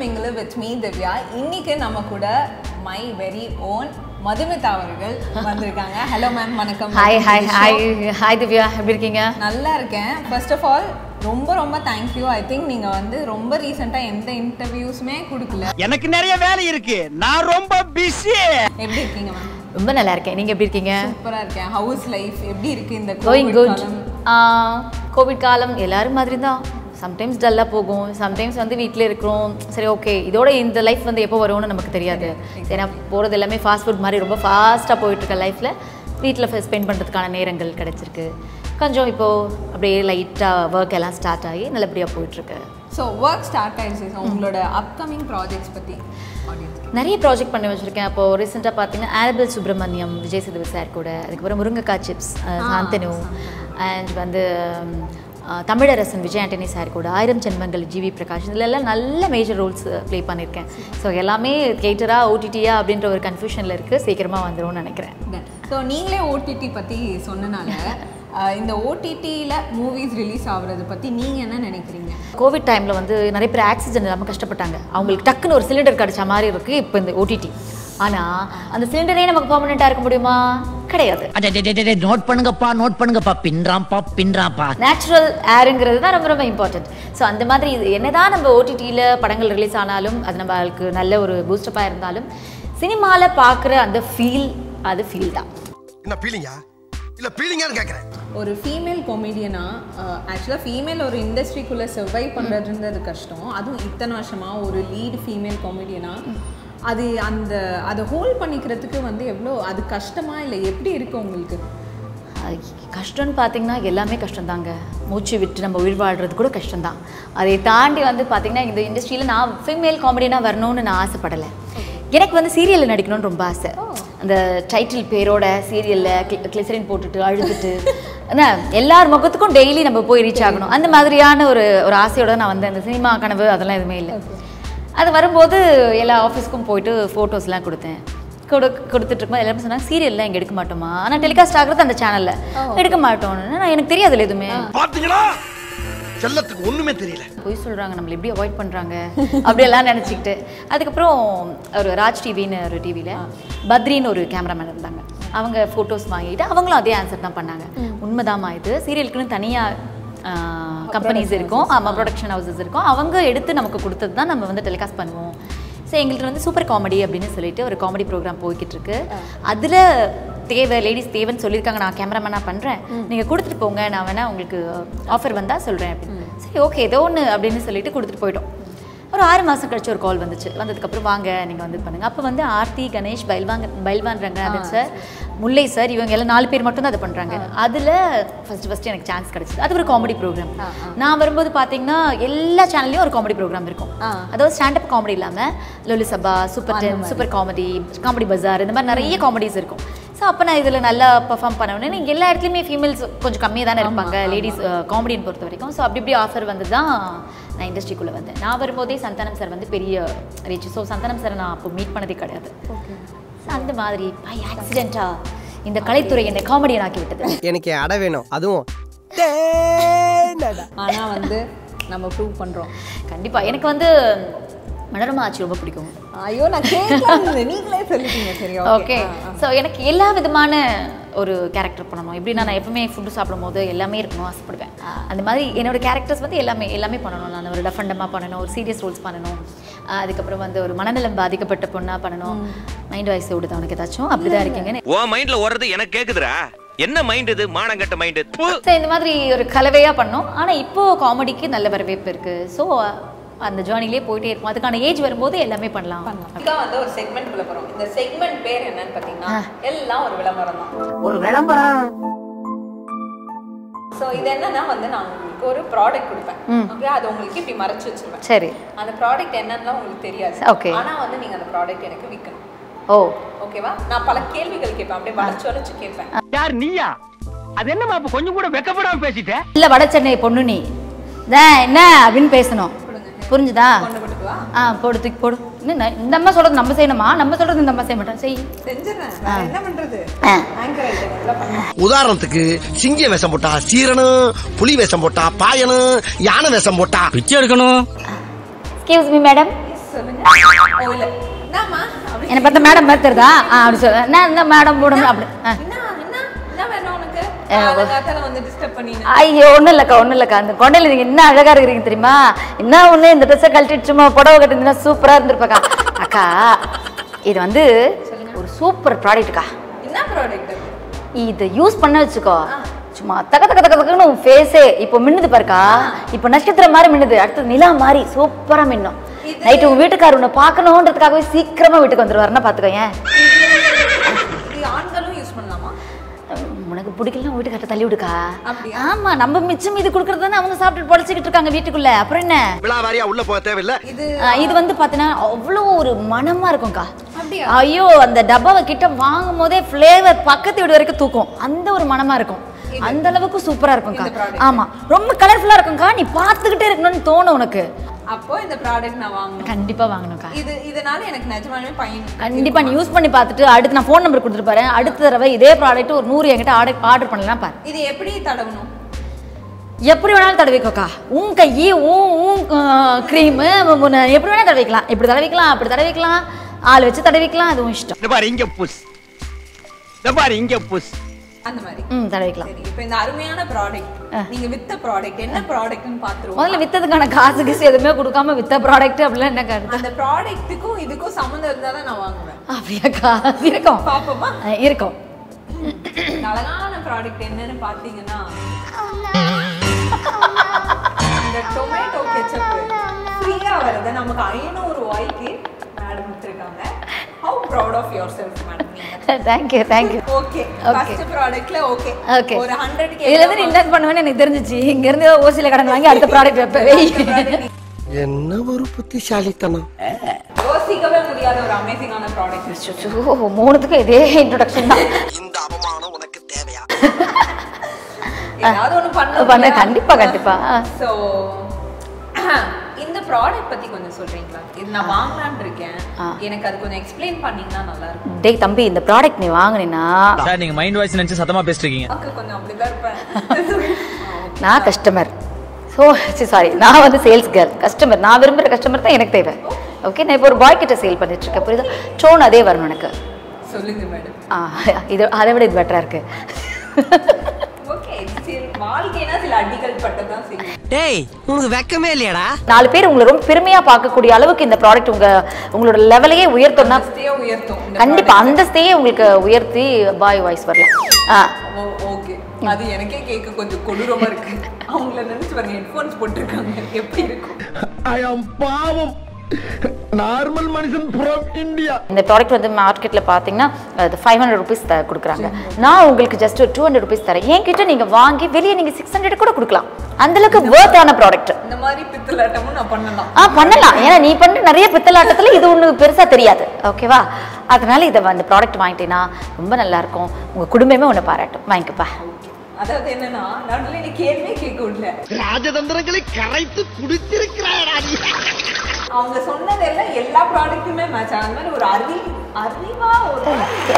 Mingle with me Divya இன்னைக்கு நம்ம கூட மை வெரி ஓன் மதுமிதா அவர்கள் வந்திருக்காங்க ஹலோ மேம் வணக்கம் hi Welcome hi to the hi show. Hi Divya எப்படி இருக்கீங்க நல்லா இருக்கேன் ஃபர்ஸ்ட் ஆஃப் ஆல் ரொம்ப ரொம்ப தேங்க்யூ ஐ திங்க் நீங்க வந்து ரொம்ப ரீசெண்டாக எந்த இன்டர்வியூஸுமே கொடுக்கல எனக்கு நிறைய வேலை இருக்கு நான் ரொம்ப பிஸி எப்படி இருக்கீங்க மேம் ரொம்ப நல்லா இருக்கேன் நீங்கள் எப்படி இருக்கீங்க சூப்பரா இருக்கேன் ஹவுஸ் லைஃப் எப்படி இருக்கு இந்த கோயிங் கோவிட் குட் காலம் கோவிட் காலம் எல்லாரும் மாதிரி தான் சம்டைம்ஸ் டல்லாக போகும் சம்டைம்ஸ் வந்து வீட்டில் இருக்கிறோம் சரி ஓகே இதோட இந்த லைஃப் வந்து எப்போ வரும்னு நமக்கு தெரியாது ஏன்னா போகிறது எல்லாமே ஃபாஸ்ட் ஃபுட் மாதிரி ரொம்ப ஃபாஸ்ட்டாக போயிட்டுருக்க லைஃப்பில் வீட்டில் ஸ்பெண்ட் பண்ணுறதுக்கான நேரங்கள் கிடச்சிருக்கு கொஞ்சம் இப்போது அப்படியே லைட்டாக ஒர்க் எல்லாம் ஸ்டார்ட் ஆகி நல்லபடியாக போயிட்டுருக்கு ஸோ ஒர்க் ஸ்டார்ட் ஆயிடுச்சு So, உங்களோட அப்கமிங் ப்ராஜெக்ட்ஸ் பத்தி ஆடியன்ஸ்க்கு நிறைய ப்ராஜெக்ட் பண்ணி வச்சுருக்கேன் அப்போ ரீசெண்டாக பார்த்தீங்கன்னா ஆரபிள் சுப்ரமணியம் விஜய் சேதுபதி சார் கூட அதுக்கப்புறம் முருங்கைக்காய் சிப்ஸ் சாந்தனு அண்ட் வந்து ம், அஹ், தமிழரசன் விஜய் ஆண்டனி சார் கூட ஆயிரம் ஜென்மங்கள் ஜிவி பிரகாஷ் இதுல எல்லாம் நல்ல மேஜர் ரோல்ஸ் ப்ளே பண்ணியிருக்கேன் ஸோ எல்லாமே தியேட்டரா ஓடிடியா அப்படின்ற ஒரு கன்ஃபியூஷனில் இருக்குது சீக்கிரமாக வந்துரும்னு நினைக்கிறேன் ஸோ நீங்களே ஓடிடி பத்தி சொன்னனால அஹ், இந்த ஓடிடியில் மூவிஸ் ரிலீஸ் ஆகுறது பத்தி நீங்க என்ன நினைக்கிறீங்க கோவிட் டைமில் வந்து நிறைய பேர் ஆக்சிஜன் இல்லாமல் கஷ்டப்பட்டாங்க அவங்களுக்கு டக்குன்னு ஒரு சிலிண்டர் கிடைச்ச மாதிரி இருக்குது இப்போ இந்த ஓடிடி ஆனால் அந்த சிலிண்டரே நமக்கு பர்மனெண்ட்டாக இருக்க முடியுமா கிடையாது நோட் பண்ணுங்கப்பா நோட் பண்ணுங்கப்பா பின்றாம்பா பின்றாம்பா நேச்சுரல் ஏருங்கிறது தான் ரொம்ப ரொம்ப இம்பார்ட்டன்ட் ஸோ அந்த மாதிரி இது என்னதான் நம்ம ஓடிடியில் படங்கள் ரிலீஸ் ஆனாலும் அது நம்மளுக்கு நல்ல ஒரு பூஸ்டப்பாக இருந்தாலும் சினிமாவில் பார்க்குற அந்த ஃபீல் அது ஃபீல் தான் என்ன பீலிங்கா இல்ல பீலிங்கான்னு கேக்குறேன் ஒரு ஃபீமேல் கொமெடியனா ஆக்சுவலாக ஃபீமேல் ஒரு இண்டஸ்ட்ரிக்குள்ளே சர்வை பண்ணுறதுன்றது கஷ்டம் அதுவும் இத்தனை வருஷமா ஒரு லீட் ஃபீமேல் கொமெடியனா அது அந்த அதை ஹோல்ட் பண்ணிக்கிறதுக்கு வந்து எவ்வளோ அது கஷ்டமா இல்லை எப்படி இருக்கு உங்களுக்கு அது கஷ்டம்னு பார்த்தீங்கன்னா எல்லாமே கஷ்டம்தாங்க மூச்சு விட்டு நம்ம உயிர் வாழ்றது கூட கஷ்டம்தான் அதை தாண்டி வந்து பார்த்தீங்கன்னா இந்த இண்டஸ்ட்ரியில் நான் ஃபீமேல் காமெடியனாக வரணும்னு நான் ஆசைப்படலை எனக்கு வந்து சீரியலில் நடிக்கணும்னு ரொம்ப ஆசை அந்த டைட்டில் பேரோட சீரியலில் கிளிசரின் போட்டுட்டு அழுதுட்டு என்ன எல்லார் முகத்துக்கும் டெய்லி நம்ம போய் ரீச் ஆகணும் அந்த மாதிரியான ஒரு ஒரு ஆசையோட நான் வந்தேன் இந்த சினிமா கனவு அதெல்லாம் எதுவுமே இல்லை அது வரும்போது எல்லா ஆஃபீஸ்க்கும் போயிட்டு ஃபோட்டோஸ்லாம் கொடுத்தேன் கொடு கொடுத்துட்டு இருக்கும்போது எல்லாரும் சொன்னாங்க சீரியல்லாம் இங்கே எடுக்க மாட்டோமா ஆனால் டெலிகாஸ்ட் ஆகுறது அந்த சேனலில் எடுக்க மாட்டோம்னு நான் எனக்கு தெரியாதுல்ல எதுவுமே பாத்தீங்களா செல்லத்துக்கு ஒண்ணுமே தெரியல பொய் சொல்கிறாங்க நம்மளை எப்படி அவாய்ட் பண்ணுறாங்க அப்படியெல்லாம் நினச்சிக்கிட்டு அதுக்கப்புறம் ஒரு ராஜ் டிவின்னு ஒரு டிவியில் பத்ரின்னு ஒரு கேமராமேன் இருந்தாங்க அவங்க ஃபோட்டோஸ் வாங்கிட்டு அவங்களும் அதே ஆன்சர் தான் பண்ணாங்க உண்மைதாம்மா இது சீரியலுக்குன்னு தனியாக கம்பெனிஸ் இருக்கும் ஆமாம் ப்ரொடக்ஷன் ஹவுசஸ் இருக்கும் அவங்க எடுத்து நமக்கு கொடுத்தது தான் நம்ம வந்து டெலிகாஸ்ட் பண்ணுவோம் ஸோ எங்கள்கிட்ட வந்து சூப்பர் காமெடி அப்படின்னு சொல்லிட்டு ஒரு காமெடி ப்ரோக்ராம் போய்கிட்டு இருக்கு அதில் தேவை லேடிஸ் தேவைன்னு சொல்லியிருக்காங்க நான் கேமராமேனாக பண்ணுறேன் நீங்கள் கொடுத்துட்டு போங்க நான் வேணா உங்களுக்கு ஆஃபர் வந்தால் சொல்கிறேன் அப்படின்னு சரி ஓகே ஏதோ ஒன்று அப்படின்னு சொல்லிட்டு கொடுத்துட்டு போயிட்டோம் ஒரு ஆறு மாதம் கழிச்சு ஒரு கால் வந்துச்சு வந்ததுக்கப்புறம் வாங்க நீங்கள் வந்து பண்ணுங்க அப்போ வந்து ஆர்த்தி கணேஷ் பைல்வாங்க பைல்வான் ரங்கநாதன் சார் முல்லை சார் இவங்க எல்லாம் நாலு பேர் மட்டும் தான் அதை பண்ணுறாங்க அதில் ஃபர்ஸ்ட் ஃபர்ஸ்ட் எனக்கு சான்ஸ் கிடைச்சது அது ஒரு காமெடி ப்ரோக்ராம் நான் வரும்போது பார்த்தீங்கன்னா எல்லா சேனல்லையும் ஒரு காமெடி ப்ரோக்ராம் இருக்கும் அதாவது ஸ்டாண்டப் காமெடி இல்லாமல் Lollu Sabha super ten super comedy comedy பஜார் இந்த மாதிரி நிறைய காமெடிஸ் இருக்கும் ஸோ அப்போ நான் இதில் நல்லா பெர்ஃபார்ம் பண்ணணும்னு இங்கே எல்லா இடத்துலையுமே ஃபீமேல்ஸ் கொஞ்சம் கம்மியாக தானே இருப்பாங்க லேடிஸ் காமெடியன் பொறுத்த வரைக்கும் ஸோ அப்படி இப்படி ஆஃபர் வந்து தான் நான் இண்டஸ்ட்ரிக்குள்ளே வந்தேன் நான் வரும்போதே சந்தானம் சார் வந்து பெரிய ரீச் ஸோ சந்தானம் சார் நான் அப்போ மீட் பண்ணதே கிடையாது So அந்த மாதிரி பை ஆக்சிடென்ட்டாக இந்த கலைத்துறை என்னை காமெடியன் ஆக்கி விட்டது எனக்கு அடை வேணும் அதுவும் ஆனா வந்து நம்ம ப்ரூவ் பண்றோம் கண்டிப்பாக எனக்கு வந்து மனோரமா ஆட்சி ரொம்ப பிடிக்கும் ஐயோ நான் கேட்கலாம் நீங்களே சொல்லிட்டீங்க சரி ஓகே ஸோ எனக்கு எல்லா விதமான ஒரு கேரக்டர் பண்ணணும் எப்படின்னா நான் எப்பவுமே ஃபுட்டு சாப்பிடும் போது எல்லாமே இருக்கணும் ஆசைப்படுவேன் அந்த மாதிரி என்னோட கேரக்டர்ஸ் வந்து எல்லாமே எல்லாமே பண்ணணும் நான் ஒரு டஃபண்டமாக பண்ணணும் ஒரு சீரியஸ் ரோல்ஸ் பண்ணணும் ஆஹ் அதுக்கப்புறம் வந்து ஒரு மனநலம் பாதிக்கப்பட்ட பொண்ணாக பண்ணணும் மைண்ட் வாய்ஸ் ஓடுது உனக்கு ஏதாச்சும் அப்படிதான் இருக்கீங்க உன் மைண்ட்ல ஓடுறது எனக்கு கேக்குதுடா என்ன மைண்ட் இது மானங்கட்ட மைண்ட் ஸோ இந்த மாதிரி ஒரு கலவையாக பண்ணோம் ஆனால் இப்போ காமெடிக்கு நல்ல வரவேற்பு இருக்குது ஸோ அந்த ஜேர்னிலே போயிட்டே இருக்கும் அதுக்கான ஏஜ் வரும்போது எல்லாமே பண்ணலாம் இதான் வந்து ஒரு செக்மெண்ட் குள்ள போறோம் இந்த செக்மெண்ட் பேர் என்னன்னு பாத்தீங்கன்னா எல்லாம் ஒரு விளம்பரம் தான் ஒரு விளம்பரம் சோ இது என்னன்னா வந்து நான் உங்களுக்கு ஒரு ப்ராடக்ட் கொடுப்பேன் ஓகே அது உங்களுக்கு இப்படி மறைச்சு வச்சிருவேன் சரி அந்த ப்ராடக்ட் என்னன்னு உங்களுக்கு தெரியாது Okay. ஆனா வந்து நீங்க அந்த ப்ராடக்ட் எனக்கு விற்கணும் ஓ ஓகேவா நான் பல கேள்விகள் கேட்பேன் அப்படியே வளைச்சு வளைச்சு கேட்பேன் யார் நீயா அது என்னமா அப்ப கொஞ்சம் கூட வெக்கப்படாம பேசிட்ட இல்லை வட சென்னை பொண்ணு நீ தான் என்ன அப்படின்னு பேசணும் புரிஞ்சுதா கொண்டு போட்டுக்குவா ஆ போடு தூக்கி போடு என்ன நான் இந்த அம்மா சொல்றது நம்ம செய்யணுமா நம்ம சொல்றது இந்த அம்மா செய்ய மாட்டோம் செய் செஞ்சிடறேன் வேற என்ன பண்றது ஆ. ஆங்கர் ஐட்டம் எல்லாம் பண்ணுவேன் உதாரணத்துக்கு சிங்க வேஷம் போட்டா சீரனும் புலி வேஷம் போட்டா பாயனும் யானை வேஷம் போட்டா பிச்சை எடுக்கணும் எக்ஸ்கியூஸ் மீ மேடம் Yes, சொல்லுங்க ஓ இல்ல என்னம்மா அப்படி என்னை பார்த்த மேடம் மாதிரி தெரியுதா ஆ அப்படி சொல்ல என்ன இந்த மேடம் போடணும் அப்படி ஆ என்ன என்ன என்ன வேணும் உனக்கு ஏ, அந்த காலத்துல வந்து டிஸ்டர்ப் பண்ணி ஐயோ ஒன்றும் இல்லைக்கா ஒன்றும் இல்லைக்கா அந்த கொண்டையில் நீங்கள் என்ன அழகாக இருக்கிறீங்க தெரியுமா என்ன ஒன்று இந்த ட்ரெஸ்ஸை கழட்டிட்டு சும்மா புடவை கட்டிருந்தீங்கன்னா சூப்பராக இருந்திருப்பாக்கா அக்கா இது வந்து ஒரு சூப்பர் ப்ராடக்ட்டுக்கா என்ன ப்ராடக்ட் இதை யூஸ் பண்ண வச்சுக்கோ சும்மா தக்க தக்க தக்க தக்கன்னு உன் ஃபேஸே இப்போ மின்னுது பாருக்கா இப்போ நட்சத்திரம் மாதிரி மின்னுது அடுத்தது நிலா மாதிரி சூப்பரா மின்னும் இது- நைட்டு உன் வீட்டுக்காரர் உன்னை பார்க்கணுன்றதுக்காகவே சீக்கிரமா வீட்டுக்கு வந்துருவாருன்னா பாத்துக்கோ ஏன் இது ஆண்களும் யூஸ் பண்ணலாமா உனக்கு பிடிக்கலன்னா வீட்டுக்காரர் தள்ளி விடுக்கா அப்படியா? ஆமா நம்ம மிச்சம் இது கொடுக்கறது தானே அவங்க சாப்பிட்டு பொழைச்சிக்கிட்டு இருக்காங்க வீட்டுக்குள்ள அப்புறம் என்ன விழாவாரியா உள்ள போக தேவையில்ல இது ஆ, இது வந்து பார்த்தீங்கன்னா அவ்வளோ ஒரு மனமா இருக்கும்க்கா அப்படியா? ஐயோ அந்த டப்பாவை கிட்ட வாங்கும் போதே ஃப்ளேவர் பக்கத்து வீடு வரைக்கும் தூக்கும் அந்த ஒரு மனமா இருக்கும் அந்த அளவுக்கு சூப்பரா இருக்கும்க்கா இந்த product. ஆமா ரொம்ப கலர்ஃபுல்லா இருக்கும்க்கா நீ பார்த்துக்கிட்டே இருக்கணும்னு தோணும் உனக்கு அப்போ இந்த ப்ராடக்ட் நான் வாங்கணும் கண்டிப்பா வாங்கணும்க்கா இது இதனால எனக்கு நிஜமாலுமே பையன் கண்டிப்பா நீ யூஸ் பண்ணி பார்த்துட்டு அடுத்து நான் ஃபோன் நம்பர் கொடுத்துட்டு பாரு அடுத்த தடவை இதே ப்ராடக்ட் ஒரு நூறு என்கிட்ட ஆர்டர் ஆர்டர் பண்ணலாம் பாரு இது எப்படி தடவணும் எப்படி வேணாலும் தடவிக்கோக்கா உன் கை உன் உன் க்ரீமு எப்படி வேணாலும் தடவிக்கலாம் இப்படி தடவிக்கலாம் அப்படி தடவிக்கலாம் ஆள் வச்சு தடவிக்கலாம் அது உன் இஷ்டம் இந்த பாரு இங்க புஸ் இந்த பாரு இங்க புஸ் அந்த மாதிரி ம் தடவிக்கலாம் சரி இப்போ இந்த அருமையான ப்ராடக்ட் நீங்க வித்த ப்ராடக்ட் என்ன ப்ராடக்ட்னு பாத்துருவோம் முதல்ல வித்ததுக்கான காசு கீசு எதுவுமே கொடுக்காம வித்த ப்ராடக்ட் அப்படிலாம் என்ன கருத்து அந்த ப்ராடக்ட்டுக்கும் இதுக்கும் சம்மந்தம் இருந்தா தான் நான் வாங்குவேன் அப்படியாக்கா இருக்கும் பாப்போமா அஹ் இருக்கும் இந்த அழகான ப்ராடக்ட் என்னன்னு பாத்தீங்கன்னா இந்த டொமேட்டோ கெச்சப் ஃப்ரீயா வருது நமக்கு ஐநூறு ரூபாய்க்கு மேடம் விட்டுருக்காங்க how proud of yourself madam நீங்க thank you thank you okay Okay. First ப்ராடக்ட்ல ஓகே ஓகே ஒரு 100 இதுல இருந்து இன்வெஸ்ட் பண்ணுவேன்னு எனக்கு தெரிஞ்சிச்சு இங்க இருந்து ஓசில கடன் வாங்கி அடுத்த ப்ராடக்ட் வைப்பவே என்ன ஒரு புத்திசாலித்தனம் யோசிக்கவே முடியாத ஒரு அமேசிங்கான ப்ராடக்ட் மூணுத்துக்கும் இதே இன்ட்ரோடக்ஷன் தான் இந்த அவமானம் உனக்கு தேவையா ஏதாவது ஒண்ணு பண்ண பண்ண, கண்டிப்பா, கண்டிப்பா. சோ இந்த ப்ராடக்ட் பத்தி கொஞ்சம் சொல்றீங்களா இது நான் வாங்கலாம்னு இருக்கேன் ஆ. எனக்கு அது கொஞ்சம் எக்ஸ்பிளைன் பண்ணீங்கன்னா நல்லா இருக்கும் டேய் தம்பி இந்த ப்ராடக்ட் நீ வாங்குனீன்னா சார் நீங்க மைண்ட் வாய்ஸ் நினைச்சு சத்தமா பேசிட்டு இருக்கீங்க அக்கா கொஞ்சம் அப்படிதான் இருப்பேன் நான் கஸ்டமர் ஸோ சாரி நான் வந்து சேல்ஸ் கேர்ள் கஸ்டமர் நான் விரும்புகிற கஸ்டமர் தான் எனக்கு தேவை ஓகே நான் இப்போ ஒரு பாய் கிட்ட சேல் பண்ணிட்டு இருக்கேன் புரியுதா டோன் அதே வரணும் எனக்கு சொல்லுங்க மேடம் ஆ இது அதை விட இது பெட்டராக இருக்கு ஓகே சரி வாழ்க்கைனா சில அடிகள் பட்டதான் செய்யும் டேய் உனக்கு வெக்கமே இல்லையாடா நாலு பேர் உங்களை ரொம்ப பெருமையாக பார்க்கக்கூடிய அளவுக்கு இந்த ப்ராடக்ட் உங்க உங்களோட லெவலையே உயர்த்தணும்னா அந்தஸ்தையே உயர்த்தும் இந்த கண்டிப்பா அந்தஸ்தையே உங்களுக்கு உயர்த்தி பாய் வாய்ஸ் வரலாம் ஆ ஓகே அது எனக்கே கேட்க கொஞ்சம் கொடூரமா இருக்கு அவங்கள நினைச்சு பாருங்க ஹெட்ஃபோன்ஸ் போட்டிருக்காங்க எப்படி இருக்கும் ஐ ஆம் பாவம் நார்மல் மனுஷன் ஃப்ரம் இந்தியா இந்த ப்ராடக்ட் வந்து மார்க்கெட்டில் பார்த்தீங்கன்னா அது ஃபைவ் ஹண்ட்ரட் ருபீஸ் த கொடுக்குறாங்க நான் உங்களுக்கு ஜஸ்ட் டூ ஹண்ட்ரட் ருபீஸ் தரேன் என்கிட்ட நீங்கள் வாங்கி வெளியே நீங்கள் சிக்ஸ் ஹண்ட்ரட் கூட கொடுக்கலாம் அந்த அளவுக்கு ஒர்த்தான ப்ராடக்ட் இந்த மாதிரி பித்தலாட்டமும் நான் பண்ணலாம் ஆ பண்ணலாம் ஏன்னா நீ பண்ணுற நிறைய பித்தலாட்டத்தில் இது ஒன்று பெருசாக தெரியாது ஓகேவா அதனால இதை அந்த ப்ராடக்ட் வாங்கிட்டீங்கன்னா ரொம்ப நல்லா இருக்கும் உங்கள் குடும்பமே ஒன்று பாராட்டும் வாங்கிக்கப்பா அதாவது என்னன்னா நடுவில் நீ கேள்வியே கேட்க விடல ராஜதந்திரங்களை கரைத்து குடித்திருக்கிறாயடா நீ அவங்க சொன்னதெல்லாம் எல்லா ப்ராடக்ட்டுமே மேட்ச் ஆன மாதிரி ஒரு அறி அறிவா ஒரு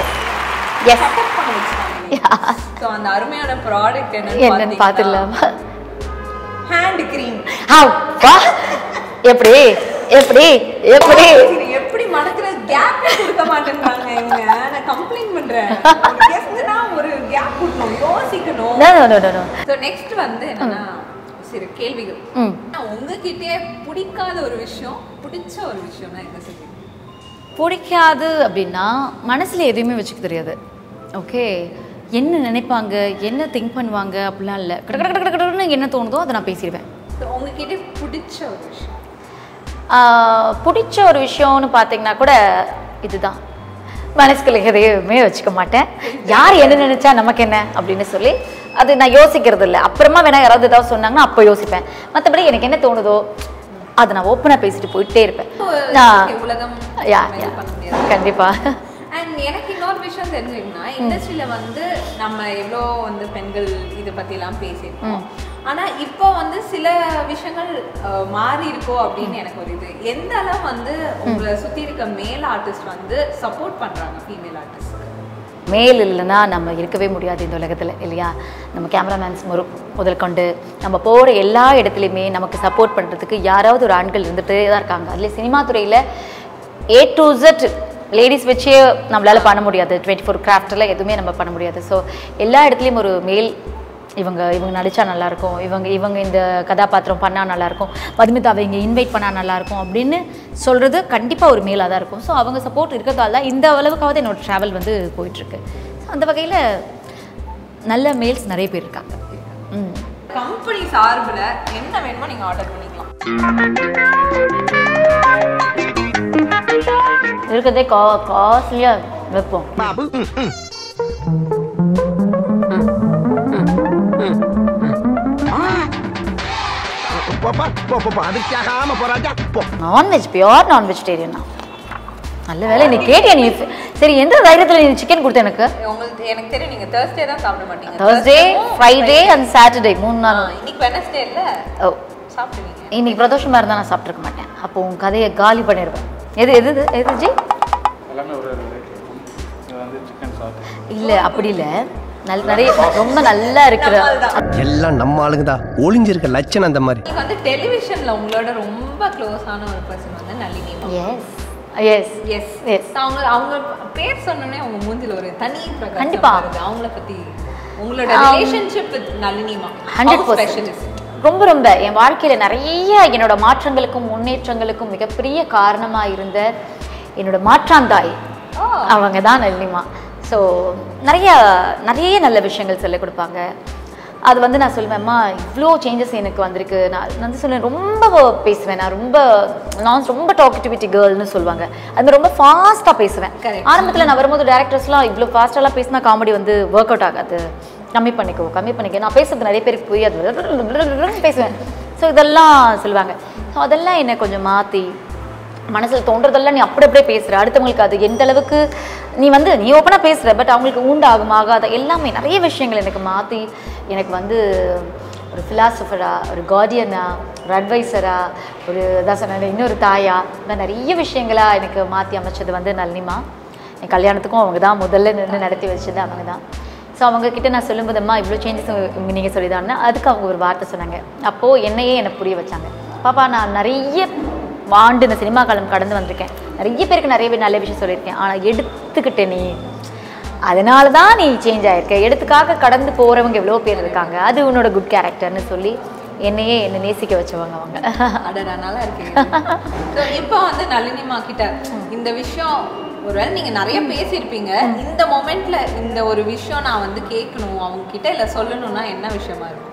எஸ் செட்டப் பண்ண வச்சுட்டாங்க ஸோ அந்த அருமையான ப்ராடக்ட் என்னன்னு பார்த்துடலாமா ஹேண்ட் கிரீம் அப்பா எப்படி எப்படி எப்படி எப்படி மனத்துல கேப் கொடுக்க மாட்டேன்றாங்க இவங்க நான் கம்ப்ளைண்ட் பண்றேன் கெஸ்ட்னா ஒரு கேப் கொடுக்கணும் யோசிக்கணும் No, no, no, no, no. So next வந்து என்னன்னா சில கேள்விகள் ம் உங்ககிட்டயே பிடிக்காத ஒரு விஷயம் பிடிச்ச ஒரு விஷயம்னா என்ன சொல்லுவீங்க பிடிக்காது அப்படின்னா மனசில் எதுவுமே வச்சுக்க தெரியாது ஓகே என்ன நினைப்பாங்க என்ன திங்க் பண்ணுவாங்க அப்படிலாம் இல்லை கட கட கட கடன்னு என்ன தோணுதோ அதை நான் பேசிடுவேன் So, உங்ககிட்ட பிடிச்ச ஒரு விஷயம் ஆஹ், பிடிச்ச ஒரு விஷயம்னு பார்த்தீங்கன்னா கூட இதுதான் மனசுக்குள்ள எதையுமே வச்சுக்க மாட்டேன் யார் என்ன நினைச்சா நமக்கு என்ன அப்படின்னு சொல்லி அது நான் யோசிக்கிறது இல்லை அப்புறமா வேணா யாராவது ஏதாவது சொன்னாங்கன்னா அப்போ யோசிப்பேன் மற்றபடி எனக்கு என்ன தோணுதோ அதை நான் ஓப்பனாக பேசிட்டு போயிட்டே இருப்பேன் நான் Okay, உலகம் யா இது யா பண்ண முடியாது கண்டிப்பா அண்ட் எனக்கு இன்னொரு விஷயம் தெரிஞ்சுக்கணும்னா இண்டஸ்ட்ரியில வந்து நம்ம எவ்வளோ வந்து பெண்கள் இதை பத்தி எல்லாம் பேசியிருக்கோம் ஆனா இப்போ வந்து சில விஷயங்கள் அஹ், மாறி இருக்கோ அப்படின்னு எனக்கு ஒரு இது எந்த அளவு வந்து உங்களை சுத்தி இருக்க மேல் ஆர்டிஸ்ட் வந்து சப்போர்ட் பண்றாங்க ஃபீமேல் ஆர்டிஸ்ட் மேல் இல்லைன்னா நம்ம இருக்கவே முடியாது இந்த உலகத்தில் இல்லையா நம்ம கேமராமேன்ஸ் முறு முதல் கொண்டு நம்ம போகிற எல்லா இடத்துலையுமே நமக்கு சப்போர்ட் பண்ணுறதுக்கு யாராவது ஒரு ஆண்கள் இருந்துகிட்டே தான் இருக்காங்க அதுலேயும் சினிமா துறையில் ஏ டு Z லேடிஸ் வச்சே நம்மளால் பண்ண முடியாது டுவெண்ட்டி ஃபோர் கிராஃப்டில் எதுவுமே நம்ம பண்ண முடியாது ஸோ எல்லா இடத்துலையும் ஒரு மேல் இவங்க இவங்க நடித்தா நல்லாயிருக்கும் இவங்க இவங்க இந்த கதாபாத்திரம் பண்ணால் நல்லாயிருக்கும் மதுமிதாவை இங்கே இன்வைட் பண்ணால் நல்லாயிருக்கும் அப்படின்னு சொல்கிறது கண்டிப்பாக ஒரு மேலாக தான் இருக்கும் ஸோ அவங்க சப்போர்ட் இருக்கிறதால தான் இந்த அளவுக்காவது என்னோட ட்ராவல் வந்து போயிட்டுருக்கு ஸோ அந்த வகையில் நல்ல மேல்ஸ் நிறைய பேர் இருக்காங்க ம் கம்பெனி சார்பில் என்ன வேணுமோ நீங்கள் ஆர்டர் பண்ணிக்கலாம் இருக்கிறதே கா காஸ்ட்லியாக வைப்போம் பாபு ம், ம். போ, போ, போ, போ, போ. அதிர்ச்சியாகாம போறாஜா போ நான்வெஜ் பியோர் நான் வெஜிடேரியன் நல்ல வேலை நீ கேட்டியா நீ சரி எந்த தைரியத்தில் நீ சிக்கன் கொடுத்த எனக்கு உங்களுக்கு எனக்கு தெரியும் நீங்கள் தேர்ஸ்டே தான் சாப்பிட மாட்டீங்க Thursday ஃப்ரைடே அண்ட் சாட்டர்டே மூணு நாள் ஆ, இன்னைக்கு வெனஸ்டே இல்லை ஓ சாப்பிடுவீங்க இன்னைக்கு பிரதோஷமாக இருந்தால் நான் சாப்பிட்ருக்க மாட்டேன் அப்போ உன் கதையை காலி பண்ணிடுவேன் எது எது எது எது ஜி இல்லை அப்படி இல்லை நல் நிறைய ரொம்ப நல்லா இருக்கிற எல்லாம் நம்ம ஆளுங்க தான் ஒளிஞ்சிருக்க லட்சணம் அந்த மாதிரி நீங்க வந்து டெலிவிஷன்ல உங்களோட ரொம்ப க்ளோஸான ஒரு பர்சன் வந்து Nalini yes yes yes Yes. அவங்க அவங்க பேர் சொன்னோனே அவங்க மூஞ்சில ஒரு தனி பிரகாசம் கண்டிப்பா. வருது. அவங்கள பத்தி உங்களோட Um, ரிலேஷன்ஷிப் வித் நளினிமா ஹண்ட்ரட் ஸ்பெஷல் பர்சன்ட் ரொம்ப ரொம்ப என் வாழ்க்கையில் நிறைய என்னோட மாற்றங்களுக்கும் முன்னேற்றங்களுக்கும் மிகப்பெரிய காரணமாக இருந்த என்னோட மாற்றாந்தாய் அவங்க தான் நளினிமா ஸோ நிறைய நிறைய நல்ல விஷயங்கள் சொல்லிக் கொடுப்பாங்க அது வந்து நான் சொல்லுவேன்மா இவ்வளோ சேஞ்சஸ் எனக்கு வந்திருக்கு நான் நான் வந்து சொல்லுவேன் ரொம்ப பேசுவேன் நான் ரொம்ப நான் ரொம்ப டாக்கிட்டிவிட்டி கேர்ள்னு சொல்லுவாங்க அது மாதிரி ரொம்ப ஃபாஸ்ட்டாக பேசுவேன் Correct. ஆரம்பத்தில் நான் வரும்போது டேரக்டர்ஸ்லாம் இவ்வளோ ஃபாஸ்ட்டாலாம் பேசினா காமெடி வந்து ஒர்க் அவுட் ஆகாது கம்மி பண்ணிக்கோ கம்மி பண்ணிக்கோ நான் பேசுறது நிறைய பேருக்கு புரியாது பேசுவேன் ஸோ இதெல்லாம் சொல்லுவாங்க ஸோ அதெல்லாம் என்னை கொஞ்சம் மாற்றி மனசில் தோன்றதெல்லாம் நீ அப்படி அப்படியே பேசுகிற அடுத்தவங்களுக்கு அது எந்த அளவுக்கு நீ வந்து நீ ஓப்பனாக பேசுகிற பட் அவங்களுக்கு உண்டாகும் ஆகாத எல்லாமே நிறைய விஷயங்கள் எனக்கு மாற்றி எனக்கு வந்து ஒரு ஃபிலாசபரா ஒரு கார்டியனா ஒரு அட்வைசரா ஒரு அதான் சொன்னேன் இன்னொரு தாயா இந்த மாதிரி நிறைய விஷயங்களா எனக்கு மாற்றி அமைச்சது வந்து நளினிமா என் கல்யாணத்துக்கும் அவங்க தான் முதல்ல நின்று நடத்தி வச்சது அவங்க தான் ஸோ அவங்க கிட்ட நான் சொல்லும்போதம்மா இவ்வளோ சேஞ்சஸ் நீங்கள் சொல்லிதான்னா அதுக்கு அவங்க ஒரு வார்த்தை சொன்னாங்க அப்போது என்னையே எனக்கு புரிய வச்சாங்க பாப்பா நான் நிறைய ஆண்டு இந்த சினிமா காலம் கடந்து வந்திருக்கேன் நிறைய பேருக்கு நிறைய பேர் நல்ல விஷயம் சொல்லியிருக்கேன் ஆனால் எடுத்துக்கிட்ட நீ அதனால தான் நீ சேஞ்ச் ஆயிருக்க எடுத்துக்காக கடந்து போகிறவங்க எவ்வளோ பேர் இருக்காங்க அது உன்னோட குட் கேரக்டர்னு சொல்லி என்னையே என்னை நேசிக்க வச்சவங்க அவங்க அடடா நல்லா இருக்கீங்க So, இப்போ வந்து நளினிமா கிட்ட இந்த விஷயம் ஒருவேளை நீங்க நிறைய பேசியிருப்பீங்க இந்த மொமெண்ட்ல இந்த ஒரு விஷயம் நான் வந்து கேட்கணும் அவங்க கிட்ட இல்ல சொல்லணும்னா என்ன விஷயமா இருக்கும்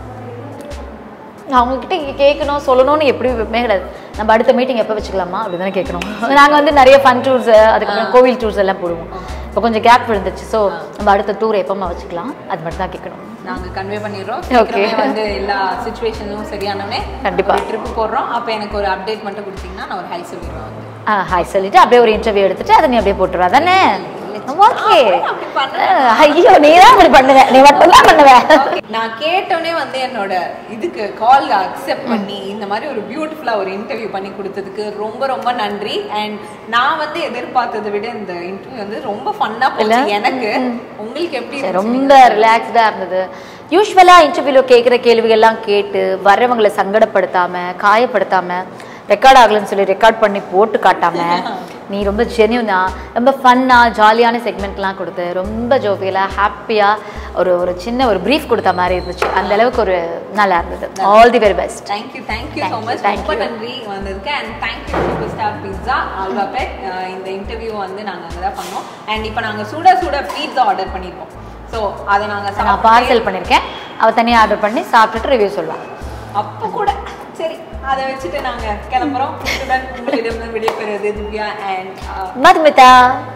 அவங்கக்கிட்ட கேட்கணும் சொல்லணும்னு எப்படி எப்பவுமே கிடையாது நம்ம அடுத்த மீட்டிங் எப்போ வச்சுக்கலாமா அப்படி தானே கேட்கணும் நாங்கள் வந்து நிறைய ஃபன் டூர்ஸ் அதுக்கப்புறம் கோவில் டூர்ஸ் எல்லாம் போடுவோம் இப்போ கொஞ்சம் கேப் விழுந்துச்சு ஸோ நம்ம அடுத்த டூர் எப்போமா வச்சுக்கலாம் அது மட்டும் தான் கேட்கணும் நாங்க கன்வே பண்ணிடுறோம் Okay. சீக்கிரமே வந்து எல்லா சுச்சுவேஷனும் சரியானவே கண்டிப்பா. ட்ரிப் போடுறோம் அப்ப எனக்கு ஒரு அப்டேட் மட்டும் கொடுத்தீங்கன்னா நான் ஒரு ஹை சொல்லிடுவேன் வந்து. ஆ ஹாய் சொல்லிட்டு அப்படியே ஒரு இன்டர்வியூ எடுத்துட்டு அதை நீ அப்படியே போட்டுருவா தானே ஓகே அப்படி பண்ண ஐயோ நீ தான் அப்படி பண்ணுவேன் நீ மட்டும் தான் பண்ணுவேன் நான் கேட்டோடனே வந்து என்னோட இதுக்கு கால் அக்செப்ட் பண்ணி இந்த மாதிரி ஒரு பியூட்டிஃபுல்லா ஒரு இன்டர்வியூ பண்ணி கொடுத்ததுக்கு ரொம்ப ரொம்ப நன்றி அண்ட் நான் வந்து எதிர்பார்த்ததை விட இந்த இன்டர்வியூ வந்து ரொம்ப ஃபன்னா போச்சு இல்ல? எனக்கு உங்களுக்கு எப்படி சரி, இருந்துச்சு? ரொம்ப ரிலாக்ஸ்டாக இருந்தது யூஸ்வலாக இன்டர்வியூவில் கேட்குற கேள்விகள்லாம் கேட்டு வர்றவங்களை சங்கடப்படுத்தாம காயப்படுத்தாம ரெக்கார்ட் ஆகலைன்னு சொல்லி ரெக்கார்ட் பண்ணி போட்டு காட்டாம நீ ரொம்ப ஜென்யூனா ரொம்ப ஃபன்னாக ஜாலியான செக்மெண்ட்லாம் கொடுத்து ரொம்ப ஜோவியலாக ஹாப்பியாக ஒரு ஒரு சின்ன ஒரு ப்ரீஃப் கொடுத்த மாதிரி இருந்துச்சு அந்த அளவுக்கு ஒரு நல்லா இருந்தது all the very best thank you thank you so Thank you, much thank ரொம்ப you. நன்றி வந்ததுக்கு and thank you super star pizza alphabet இந்த இன்டர்வியூ வந்து நாங்கள் அங்கே தான் பண்ணோம் அண்ட் இப்போ நாங்கள் சுட சுட பீட்சா ஆர்டர் பண்ணியிருக்கோம் ஸோ அதை நாங்கள் நான் பார்சல் பண்ணியிருக்கேன் அவள் தனியாக ஆர்டர் பண்ணி சாப்பிட்டுட்டு ரிவ்யூ சொல்லுவாள் அப்போ கூட சரி அதை வச்சுட்டு நாங்கள் கிளம்புறோம் இத்துடன் உங்களிடம் விடைபெறுவது திவ்யா அண்ட் மதுமிதா